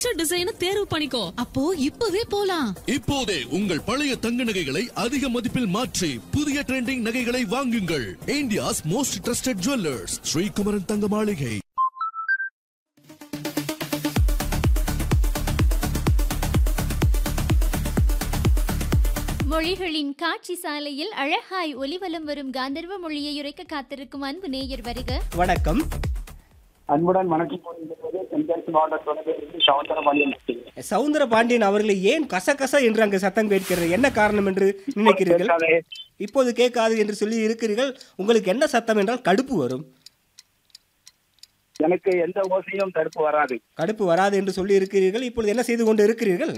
டிசைனை தேர்வு பண்ணிக்கோ அப்போ இப்பவே போலாம் இப்போதே உங்கள் பழைய தங்க நகைகளை அதிக மதிப்பில் மாற்றி புதிய ட்ரெண்டிங் நகைகளை வாங்குங்கள் India's most trusted jewellers Srikumaran Thanga Maligai மொழிகளின் காட்சி சாலையில் அழகாய் ஒலிவலம் வரும் காந்தர்வ மொழியை உரைக்க காத்திருக்கும் அன்பு நேயர் வருக வணக்கம் அன்புடன் வணக்கம் கூறுகின்றது தென்காசி மாவட்டத்திலிருந்து சவுந்தரபாண்டியன் பேசுகிறேன். சவுந்தர பாண்டியன் அவர்களை ஏன் கசகச என்று அங்கு சத்தம் கேட்கிறது என்ன காரணம் என்று நினைக்கிறீர்கள் கேட்காதே. இப்போது கேட்காது என்று சொல்லி இருக்கிறீர்கள் உங்களுக்கு என்ன சத்தம் என்றால் கடுப்பு வரும் எனக்கு எந்த ஓசையும் தடுப்பு வராது கடுப்பு வராது என்று சொல்லி இருக்கிறீர்கள் இப்பொழுது என்ன செய்து கொண்டு இருக்கிறீர்கள்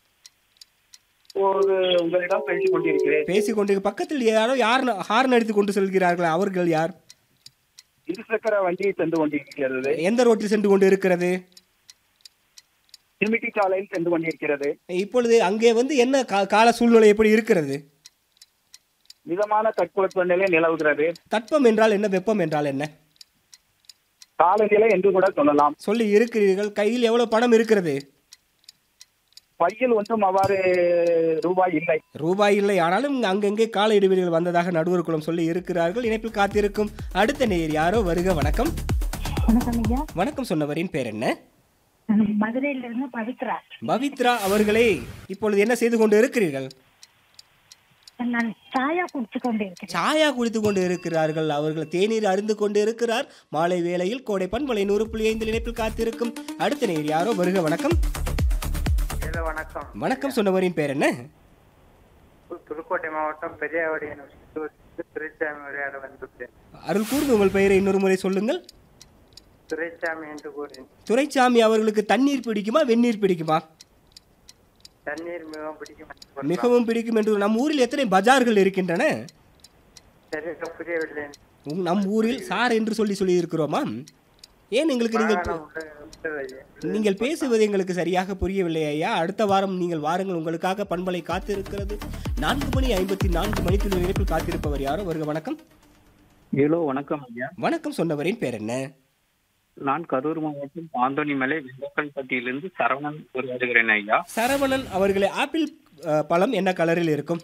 ஒரு உங்களிடம் பேசிக் கொண்டிருக்கிறேன் பேசிக் கொண்டு பக்கத்தில் யாரோ யார் ஹார்ன் அடித்து கொண்டு செல்கிறார்கள் அவர்கள் யார் இருசக்கர வண்டி சென்று கொண்டிருக்கிறது எந்த ரோட்டில் சென்று கொண்டு இருக்கிறது சிமிட்டி சாலையில் சென்று கொண்டிருக்கிறது இப்பொழுது அங்கே வந்து என்ன கா- கால சூழ்நிலை எப்படி இருக்கிறது மிதமான தட்பவெப்ப நிலை நிலவுகிறது தட்பம் என்றால் என்ன வெப்பம் என்றால் என்ன காலநிலை என்று கூட சொல்லலாம் சொல்லி இருக்கிறீர்கள் கையில் எவ்வளவு பணம் இருக்கிறது பையில் ஒன்றும் அவ்வாறு ரூபாய் இல்லை ரூபாய் இல்லை ஆனாலும் அங்கங்கே கால இடைவெளிகள் வந்ததாக நடுவர் குலம் சொல்லி இருக்கிறார்கள் இணைப்பில் காத்திருக்கும் அடுத்த நேயர் யாரோ வருக வணக்கம் வணக்கம் ஐயா வணக்கம் சொன்னவரின் பேர் என்ன நான் மதுரையில இருந்து பவித்ரா பவித்ரா அவர்களே இப்பொழுது என்ன செய்து கொண்டு இருக்கிறீர்கள் நான் சாயா குடிச்சு கொண்டு இருக்கிறேன் சாயா குடித்து கொண்டு இருக்கிறார்கள் அவர்கள் தேநீர் அருந்து கொண்டு இருக்கிறார் மாலை வேளையில் கோடை பண்பலை நூறு புள்ளி ஐந்து இணைப்பில் காத்திருக்கும் அடுத்த நேயர் யாரோ வருக வணக்கம் வணக்கம் வணக்கம் சொன்னவரின் பேர் என்ன புதுக்கோட்டை மாவட்டம் பெரியாவடி துரைசாமி உரையாட வந்துள்ளேன் அருள் கூர்ந்து உங்கள் பெயரை இன்னொரு முறை சொல்லுங்கள் துரைசாமி என்று கூறினேன் துரைசாமி அவர்களுக்கு தண்ணீர் பிடிக்குமா வெந்நீர் பிடிக்குமா தண்ணீர் மிகவும் பிடிக்கும் என்று கூறினார். மிகவும் பிடிக்கும் என்று நம் ஊரில் எத்தனை பஜார்கள் இருக்கின்றன சரியாக புரியவில்லை உங் நம் ஊரில் சார் என்று சொல்லி சொல்லி இருக்கிறோமா ஏன் எங்களுக்கு நீங்கள் வாகனம் உள்ள- உள்ளது. நீங்கள் பேசுவது எங்களுக்கு சரியாக புரியவில்லை ஐயா அடுத்த வாரம் நீங்கள் வாருங்கள் உங்களுக்காக பண்பலை காத்திருக்கிறது நான்கு மணி ஐம்பத்தி நான்கு மணிக்குள்ள இணைப்பில் காத்திருப்பவர் யாரோ வருக வணக்கம் ஹலோ வணக்கம் ஐயா வணக்கம் சொன்னவரின் பேர் என்ன நான் கரூர் மாவட்டம் ஆந்தோனிமலை வெள்ளக்கல்பட்டியிலிருந்து சரவணன் உருவாடுகிறேன் ஐயா சரவணன் அவர்களே ஆப்பிள் அஹ், பழம் என்ன கலரில் இருக்கும்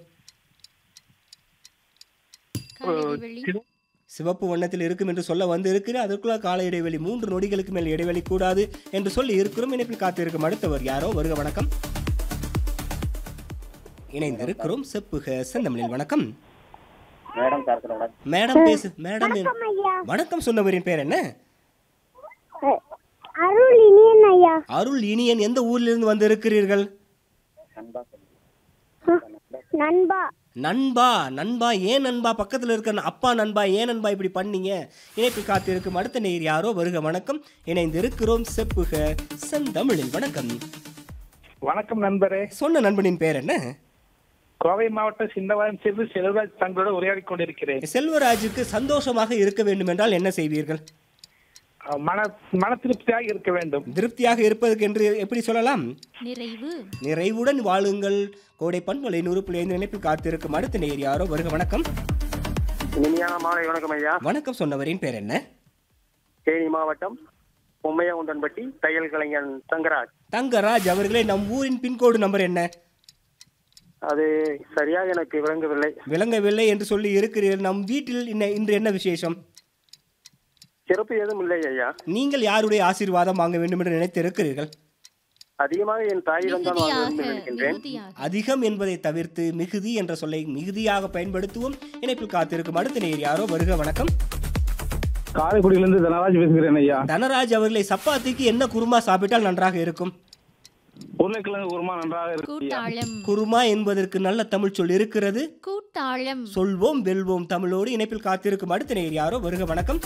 காலை இடைவெளி சிவப்பு வண்ணத்தில் இருக்கும் என்று சொல்ல வந்து இருக்கிறேன் அதற்குள்ள கால இடைவெளி மூன்று நொடிகளுக்கு மேல் இடைவெளி கூடாது என்று சொல்லி இருக்கிறோம் இணைப்பில் காத்திருக்கும் அடுத்தவர் யாரோ வருக வணக்கம் இணைந்திருக்கிறோம் செப்புக செந்தமிழில் வணக்கம் மேடம் சார் மேடம் பேசு மேடம் வணக்கம் சொன்னவரின் பேர் என்ன அருள் இனியன் ஐயா அருள் இனியன் எந்த ஊரிலிருந்து வந்து இருக்கிறீர்கள் நண்பா நண்பா நண்பா ஏன் நண்பா பக்கத்தில் இருக்கிற அப்பா நண்பா ஏன் நண்பா இப்படி பண்ணீங்க இணைப்பில் காத்திருக்கும் அடுத்த நேர் யாரோ வருக வணக்கம் இணைந்திருக்கிறோம் செப்புக செந்தமிழில் வணக்கம் வணக்கம் நண்பரே சொன்ன நண்பனின் பேர் என்ன கோவை மாவட்டம் சின்னவாயம் சேர்ந்து செல்வராஜ் தங்களோட உரையாடி கொண்டிருக்கிறேன் செல்வராஜுக்கு சந்தோஷமாக இருக்க வேண்டும் என்றால் என்ன செய்வீர்கள் மன மன திருப்தியாக இருக்க வேண்டும் திருப்தியாக இருப்பதற்கு என்று எப்படி சொல்லலாம் நிறைவு நிறைவுடன் வாழுங்கள் கோடை பண்பலை நூறு புள்ளி ஐந்து நினைப்பில் காத்திருக்கும் அடுத்த நேர் யாரோ வருக வணக்கம் இனிமையான மாலை வணக்கம் ஐயா வணக்கம் சொன்னவரின் பேர் என்ன தேனி மாவட்டம் பொம்மையகுண்டன்பட்டி தையல் கலைஞன் தங்கராஜ் தங்கராஜ் அவர்களே நம் ஊரின் பின்கோடு நம்பர் என்ன அது சரியாக எனக்கு விளங்கவில்லை விளங்கவில்லை என்று சொல்லி இருக்கிறீர்கள் நம் வீட்டில் இன்ன இன்று என்ன விசேஷம் சிறப்பு எதுவும் இல்லை ஐயா நீங்கள் யாருடைய ஆசீர்வாதம் வாங்க வேண்டும் என்று நினைத்திருக்கிறீர்கள் அதிகமாக என் தாயிடம் தான் வாங்க மிகுதியாக விரும்பி இருக்கின்றேன் மிகுதியாக அதிகம் என்பதை தவிர்த்து மிகுதி என்ற சொல்லை மிகுதியாக பயன்படுத்துவோம் இணைப்பில் காத்திருக்கும் அடுத்த நேர் யாரோ வருக வணக்கம் காரைக்குடியிலிருந்து தனராஜ் பேசுகிறேன் ஐயா தனராஜ் அவர்களை சப்பாத்திக்கு என்ன குருமா சாப்பிட்டால் நன்றாக இருக்கும் உருளைக்கிழங்கு உருமா நன்றாக இருக்கு கூட்டாளம் குருமா என்பதற்கு நல்ல தமிழ் சொல் இருக்கிறது கூட்டாளம் சொல்வோம் வெல்வோம் தமிழோடு இணைப்பில் காத்திருக்கும் அடுத்த நேர் யாரோ வருக வணக்கம்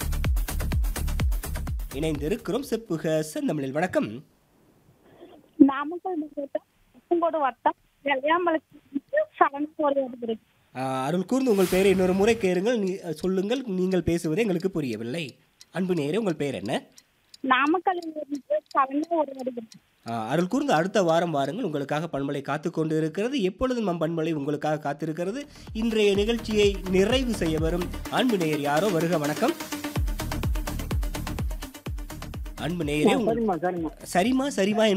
இணைந்திருக்கிறோம் செப்புக செந்தமிழில் வணக்கம் நாமக்கல் மாவட்டம் பசுங்கோடு வட்டம் வெள்ளையாம்பலத்துக்கு சரண் உரையாடுகிறேன் ஆஹ், அருள் கூர்ந்து உங்கள் பெயரை இன்னொரு முறை கேளுங்கள் நீ சொல்லுங்கள் நீங்கள் பேசுவது எங்களுக்கு புரியவில்லை அன்பு நேரே உங்கள் பெயர் என்ன நாமக்கல்லில் இருந்து சரண் உரையாடுகிறேன் ஆஹ், அருள் கூர்ந்து அடுத்த வாரம் வாருங்கள் உங்களுக்காக பண்பலை காத்து கொண்டு இருக்கிறது எப்பொழுதும் நம் பண்பலை உங்களுக்காக காத்திருக்கிறது இன்றைய நிகழ்ச்சியை நிறைவு செய்ய வரும் அன்பு நேயர் யாரோ வருக வணக்கம் அன்பு நேயரே உங்கள்- சரிம்மா சரிம்மா சரிமா சரிமா